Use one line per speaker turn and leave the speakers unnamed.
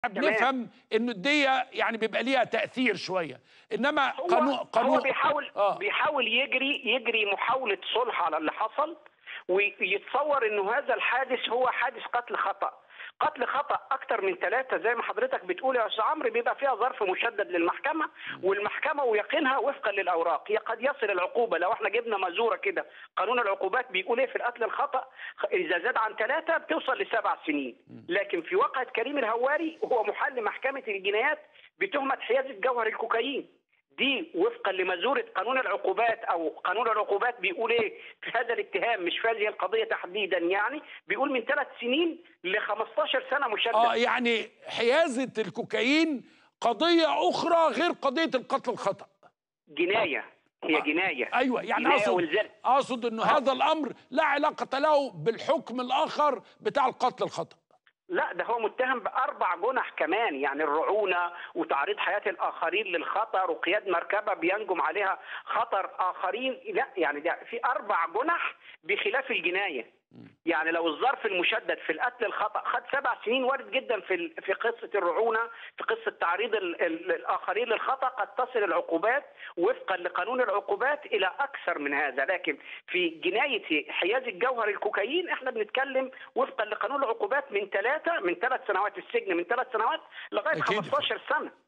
بنفهم انه الدية يعني بيبقى ليها تأثير شوية انما
هو
قانون قانون
هو بيحاول
آه.
بيحاول يجري يجري محاوله صلح على اللي حصل ويتصور انه هذا الحادث هو حادث قتل خطا قتل خطا اكتر من ثلاثه زي ما حضرتك بتقول يا استاذ عمرو بيبقى فيها ظرف مشدد للمحكمه والمحكمه ويقينها وفقا للاوراق هي قد يصل العقوبه لو احنا جبنا مزوره كده قانون العقوبات بيقول ايه في القتل الخطا اذا زاد عن ثلاثه بتوصل لسبع سنين لكن في واقعه كريم الهواري هو محل محكمه الجنايات بتهمه حيازه جوهر الكوكايين دي وفقا لمزورة قانون العقوبات او قانون العقوبات بيقول ايه في هذا الاتهام مش في هذه القضيه تحديدا يعني بيقول من ثلاث سنين ل 15 سنه مشدد
اه يعني حيازة الكوكايين قضية أخرى غير قضية القتل الخطأ
جنايه هي جنايه
أيوة يعني
جناية
أقصد
والزنا.
أقصد إنه هذا الأمر لا علاقة له بالحكم الآخر بتاع القتل الخطأ
لا ده هو متهم باربع جنح كمان يعني الرعونه وتعريض حياه الاخرين للخطر وقياد مركبه بينجم عليها خطر اخرين لا يعني ده في اربع جنح بخلاف الجنايه يعني لو الظرف المشدد في القتل الخطا خد سبع سنين وارد جدا في ال- في قصه الرعونه في قصه تعريض ال- ال- الاخرين للخطا قد تصل العقوبات وفقا لقانون العقوبات الى اكثر من هذا لكن في جنايه حياز الجوهر الكوكايين احنا بنتكلم وفقا لقانون العقوبات من ثلاثه من ثلاث سنوات السجن من ثلاث سنوات لغايه
أكيد.
15 سنه